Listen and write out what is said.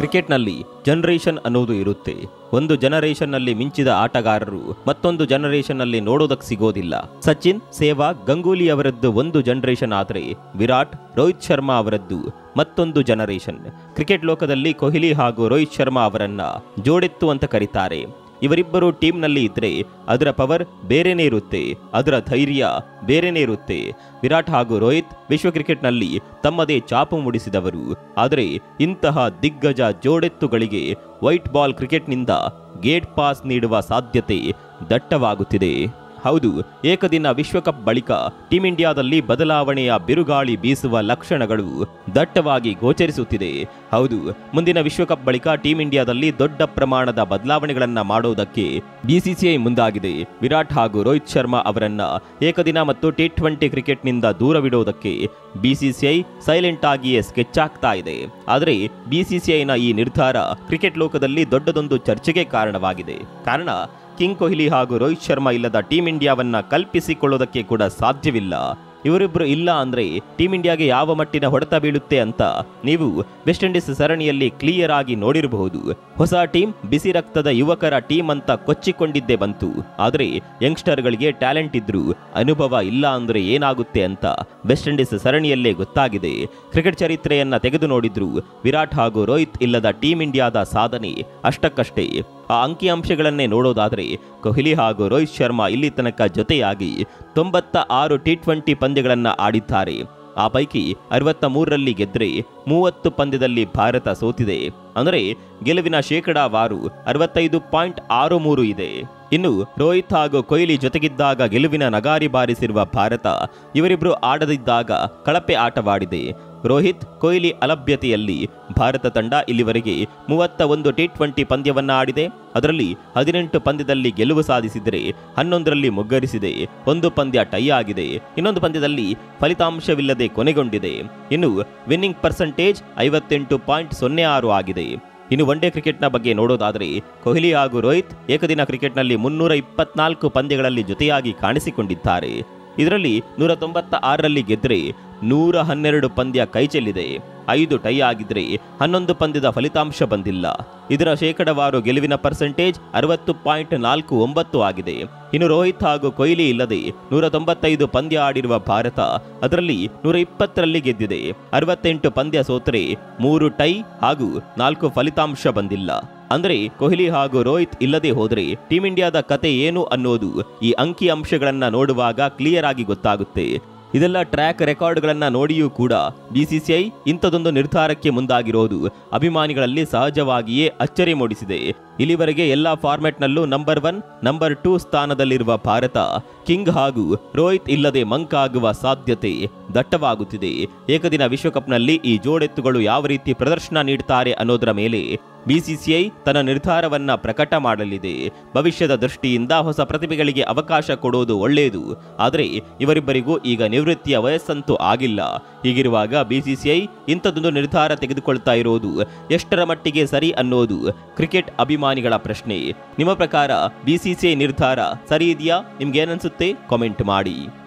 ಕ್ರಿಕೆಟ್ನಲ್ಲಿ ಜನರೇಷನ್ ಅನ್ನೋದು ಇರುತ್ತೆ ಒಂದು ಜನರೇಷನ್ನಲ್ಲಿ ಮಿಂಚಿದ ಆಟಗಾರರು ಮತ್ತೊಂದು ಜನರೇಷನ್ನಲ್ಲಿ ನೋಡೋದಕ್ಕೆ ಸಿಗೋದಿಲ್ಲ ಸಚಿನ್ ಸೇವಾಗ್ ಗಂಗೂಲಿ ಅವರದ್ದು ಒಂದು ಜನರೇಷನ್ ಆದರೆ ವಿರಾಟ್ ರೋಹಿತ್ ಶರ್ಮಾ ಅವರದ್ದು ಮತ್ತೊಂದು ಜನರೇಷನ್ ಕ್ರಿಕೆಟ್ ಲೋಕದಲ್ಲಿ ಕೊಹ್ಲಿ ಹಾಗೂ ರೋಹಿತ್ ಶರ್ಮಾ ಅವರನ್ನ ಜೋಡೆತ್ತು ಅಂತ ಕರೀತಾರೆ ಇವರಿಬ್ಬರು ಟೀಮ್ನಲ್ಲಿ ಇದ್ರೆ ಅದರ ಪವರ್ ಬೇರೆನೇ ಇರುತ್ತೆ ಅದರ ಧೈರ್ಯ ಬೇರೆನೇ ಇರುತ್ತೆ ವಿರಾಟ್ ಹಾಗೂ ರೋಹಿತ್ ವಿಶ್ವ ಕ್ರಿಕೆಟ್ನಲ್ಲಿ ತಮ್ಮದೇ ಚಾಪು ಮೂಡಿಸಿದವರು ಆದರೆ ಇಂತಹ ದಿಗ್ಗಜ ಜೋಡೆತ್ತುಗಳಿಗೆ ವೈಟ್ ಬಾಲ್ ಕ್ರಿಕೆಟ್ನಿಂದ ಗೇಟ್ ಪಾಸ್ ನೀಡುವ ಸಾಧ್ಯತೆ ದಟ್ಟವಾಗುತ್ತಿದೆ ಹೌದು ಏಕದಿನ ವಿಶ್ವಕಪ್ ಬಳಿಕ ಟೀಂ ಇಂಡಿಯಾದಲ್ಲಿ ಬದಲಾವಣೆಯ ಬಿರುಗಾಳಿ ಬೀಸುವ ಲಕ್ಷಣಗಳು ದಟ್ಟವಾಗಿ ಗೋಚರಿಸುತ್ತಿದೆ ಹೌದು ಮುಂದಿನ ವಿಶ್ವಕಪ್ ಬಳಿಕ ಟೀಂ ಇಂಡಿಯಾದಲ್ಲಿ ದೊಡ್ಡ ಪ್ರಮಾಣದ ಬದಲಾವಣೆಗಳನ್ನ ಮಾಡೋದಕ್ಕೆ ಬಿಸಿಸಿಐ ಮುಂದಾಗಿದೆ ವಿರಾಟ್ ಹಾಗೂ ರೋಹಿತ್ ಶರ್ಮಾ ಅವರನ್ನ ಏಕದಿನ ಮತ್ತು ಟಿ ಟ್ವೆಂಟಿ ಕ್ರಿಕೆಟ್ನಿಂದ ದೂರವಿಡೋದಕ್ಕೆ ಬಿಸಿಸಿಐ ಸೈಲೆಂಟ್ ಆಗಿಯೇ ಸ್ಕೆಚ್ ಆಗ್ತಾ ಇದೆ ಆದರೆ ಬಿಸಿಸಿಐನ ಈ ನಿರ್ಧಾರ ಕ್ರಿಕೆಟ್ ಲೋಕದಲ್ಲಿ ದೊಡ್ಡದೊಂದು ಚರ್ಚೆಗೆ ಕಾರಣವಾಗಿದೆ ಕಾರಣ ಕಿಂಗ್ ಕೊಹ್ಲಿ ಹಾಗೂ ರೋಹಿತ್ ಶರ್ಮಾ ಇಲ್ಲದ ಟೀಂ ಇಂಡಿಯಾವನ್ನ ಕಲ್ಪಿಸಿಕೊಳ್ಳೋದಕ್ಕೆ ಕೂಡ ಸಾಧ್ಯವಿಲ್ಲ ಇವರಿಬ್ಬರು ಇಲ್ಲ ಅಂದ್ರೆ ಟೀಂ ಇಂಡಿಯಾಗೆ ಯಾವ ಮಟ್ಟಿನ ಹೊಡೆತ ಬೀಳುತ್ತೆ ಅಂತ ನೀವು ವೆಸ್ಟ್ ಇಂಡೀಸ್ ಸರಣಿಯಲ್ಲಿ ಕ್ಲಿಯರ್ ಆಗಿ ನೋಡಿರಬಹುದು ಹೊಸ ಟೀಮ್ ಬಿಸಿ ರಕ್ತದ ಯುವಕರ ಟೀಮ್ ಅಂತ ಕೊಚ್ಚಿಕೊಂಡಿದ್ದೇ ಬಂತು ಆದರೆ ಯಂಗ್ಸ್ಟರ್ಗಳಿಗೆ ಟ್ಯಾಲೆಂಟ್ ಇದ್ರೂ ಅನುಭವ ಇಲ್ಲ ಅಂದ್ರೆ ಏನಾಗುತ್ತೆ ಅಂತ ವೆಸ್ಟ್ ಇಂಡೀಸ್ ಸರಣಿಯಲ್ಲೇ ಗೊತ್ತಾಗಿದೆ ಕ್ರಿಕೆಟ್ ಚರಿತ್ರೆಯನ್ನ ತೆಗೆದು ನೋಡಿದ್ರು ವಿರಾಟ್ ಹಾಗೂ ರೋಹಿತ್ ಇಲ್ಲದ ಟೀಂ ಇಂಡಿಯಾದ ಸಾಧನೆ ಅಷ್ಟಕ್ಕಷ್ಟೇ ಆ ಅಂಕಿಅಂಶಗಳನ್ನೇ ನೋಡೋದಾದರೆ ಕೊಹ್ಲಿ ಹಾಗೂ ರೋಹಿತ್ ಶರ್ಮಾ ಇಲ್ಲಿ ತನಕ ಜೊತೆಯಾಗಿ ತೊಂಬತ್ತ ಆರು ಟಿ ಟ್ವೆಂಟಿ ಪಂದ್ಯಗಳನ್ನು ಆಡಿದ್ದಾರೆ ಆ ಪೈಕಿ ಅರವತ್ತ ಮೂರರಲ್ಲಿ ಗೆದ್ರೆ ಮೂವತ್ತು ಪಂದ್ಯದಲ್ಲಿ ಭಾರತ ಸೋತಿದೆ ಅಂದರೆ ಗೆಲುವಿನ ಶೇಕಡಾವಾರು ಅರವತ್ತೈದು ಪಾಯಿಂಟ್ ಆರು ಮೂರು ಇದೆ ಇನ್ನು ರೋಹಿತ್ ಹಾಗೂ ಕೊಹ್ಲಿ ಜೊತೆಗಿದ್ದಾಗ ಗೆಲುವಿನ ನಗಾರಿ ಬಾರಿಸಿರುವ ಭಾರತ ಇವರಿಬ್ಬರು ಆಡದಿದ್ದಾಗ ಕಳಪೆ ಆಟವಾಡಿದೆ ರೋಹಿತ್ ಕೊಹ್ಲಿ ಅಲಭ್ಯತೆಯಲ್ಲಿ ಭಾರತ ತಂಡ ಇಲ್ಲಿವರೆಗೆ ಮೂವತ್ತ ಒಂದು ಟಿ ಟ್ವೆಂಟಿ ಪಂದ್ಯವನ್ನ ಆಡಿದೆ ಅದರಲ್ಲಿ ಹದಿನೆಂಟು ಪಂದ್ಯದಲ್ಲಿ ಗೆಲುವು ಸಾಧಿಸಿದರೆ ಹನ್ನೊಂದರಲ್ಲಿ ಮುಗ್ಗರಿಸಿದೆ ಒಂದು ಪಂದ್ಯ ಟೈ ಆಗಿದೆ ಇನ್ನೊಂದು ಪಂದ್ಯದಲ್ಲಿ ಫಲಿತಾಂಶವಿಲ್ಲದೆ ಕೊನೆಗೊಂಡಿದೆ ಇನ್ನು ವಿನ್ನಿಂಗ್ ಪರ್ಸೆಂಟೇಜ್ ಐವತ್ತೆಂಟು ಪಾಯಿಂಟ್ ಸೊನ್ನೆ ಆರು ಆಗಿದೆ ಇನ್ನು ಒನ್ ಡೇ ಕ್ರಿಕೆಟ್ನ ಬಗ್ಗೆ ನೋಡೋದಾದರೆ ಕೊಹ್ಲಿ ಹಾಗೂ ರೋಹಿತ್ ಏಕದಿನ ಕ್ರಿಕೆಟ್ನಲ್ಲಿ ಮುನ್ನೂರ ಇಪ್ಪತ್ನಾಲ್ಕು ಪಂದ್ಯಗಳಲ್ಲಿ ಜೊತೆಯಾಗಿ ಕಾಣಿಸಿಕೊಂಡಿದ್ದಾರೆ ಇದರಲ್ಲಿ ನೂರ ತೊಂಬತ್ತ ಆರರಲ್ಲಿ ಗೆದ್ರೆ ನೂರ ಹನ್ನೆರಡು ಪಂದ್ಯ ಕೈಚೆಲ್ಲಿದೆ ಐದು ಟೈ ಆಗಿದ್ರೆ ಹನ್ನೊಂದು ಪಂದ್ಯದ ಫಲಿತಾಂಶ ಬಂದಿಲ್ಲ ಇದರ ಶೇಕಡವಾರು ಗೆಲುವಿನ ಪರ್ಸೆಂಟೇಜ್ ಅರವತ್ತು ಪಾಯಿಂಟ್ ನಾಲ್ಕು ಒಂಬತ್ತು ಆಗಿದೆ ಇನ್ನು ರೋಹಿತ್ ಹಾಗೂ ಕೊಹ್ಲಿ ಇಲ್ಲದೆ ನೂರ ತೊಂಬತ್ತೈದು ಪಂದ್ಯ ಆಡಿರುವ ಭಾರತ ಅದರಲ್ಲಿ ನೂರ ಇಪ್ಪತ್ತರಲ್ಲಿ ಗೆದ್ದಿದೆ ಅರವತ್ತೆಂಟು ಪಂದ್ಯ ಸೋತರೆ ಮೂರು ಟೈ ಹಾಗೂ ನಾಲ್ಕು ಫಲಿತಾಂಶ ಬಂದಿಲ್ಲ ಅಂದರೆ ಕೊಹ್ಲಿ ಹಾಗೂ ರೋಹಿತ್ ಇಲ್ಲದೆ ಹೋದರೆ ಟೀಂ ಇಂಡಿಯಾದ ಕತೆ ಏನು ಅನ್ನೋದು ಈ ಅಂಕಿ ಅಂಶಗಳನ್ನ ನೋಡುವಾಗ ಕ್ಲಿಯರ್ ಆಗಿ ಗೊತ್ತಾಗುತ್ತೆ ಇದೆಲ್ಲ ಟ್ರ್ಯಾಕ್ ರೆಕಾರ್ಡ್ಗಳನ್ನ ನೋಡಿಯೂ ಕೂಡ ಬಿಸಿಸಿಐ ಇಂಥದೊಂದು ನಿರ್ಧಾರಕ್ಕೆ ಮುಂದಾಗಿರೋದು ಅಭಿಮಾನಿಗಳಲ್ಲಿ ಸಹಜವಾಗಿಯೇ ಅಚ್ಚರಿ ಮೂಡಿಸಿದೆ ಇಲ್ಲಿವರೆಗೆ ಎಲ್ಲಾ ಫಾರ್ಮೆಟ್ನಲ್ಲೂ ನಂಬರ್ ಒನ್ ನಂಬರ್ ಟೂ ಸ್ಥಾನದಲ್ಲಿರುವ ಭಾರತ ಕಿಂಗ್ ಹಾಗೂ ರೋಹಿತ್ ಇಲ್ಲದೆ ಮಂಕಾಗುವ ಸಾಧ್ಯತೆ ದಟ್ಟವಾಗುತ್ತಿದೆ ಏಕದಿನ ವಿಶ್ವಕಪ್ನಲ್ಲಿ ಈ ಜೋಡೆತ್ತುಗಳು ಯಾವ ರೀತಿ ಪ್ರದರ್ಶನ ನೀಡ್ತಾರೆ ಅನ್ನೋದರ ಮೇಲೆ ಬಿಸಿಸಿಐ ತನ್ನ ನಿರ್ಧಾರವನ್ನ ಪ್ರಕಟ ಮಾಡಲಿದೆ ಭವಿಷ್ಯದ ದೃಷ್ಟಿಯಿಂದ ಹೊಸ ಪ್ರತಿಭೆಗಳಿಗೆ ಅವಕಾಶ ಕೊಡೋದು ಒಳ್ಳೆಯದು ಆದರೆ ಇವರಿಬ್ಬರಿಗೂ ಈಗ ನಿವೃತ್ತಿಯ ವಯಸ್ಸಂತೂ ಆಗಿಲ್ಲ ಹೀಗಿರುವಾಗ ಬಿಸಿಸಿಐ ಇಂಥದೊಂದು ನಿರ್ಧಾರ ತೆಗೆದುಕೊಳ್ತಾ ಇರೋದು ಎಷ್ಟರ ಮಟ್ಟಿಗೆ ಸರಿ ಅನ್ನೋದು ಕ್ರಿಕೆಟ್ ಅಭಿಮಾನಿಗಳ ಪ್ರಶ್ನೆ ನಿಮ್ಮ ಪ್ರಕಾರ ಬಿಸಿಸಿಐ ನಿರ್ಧಾರ ಸರಿ ಇದೆಯಾ ನಿಮ್ಗೇನನ್ಸುತ್ತೆ ಕಾಮೆಂಟ್ ಮಾಡಿ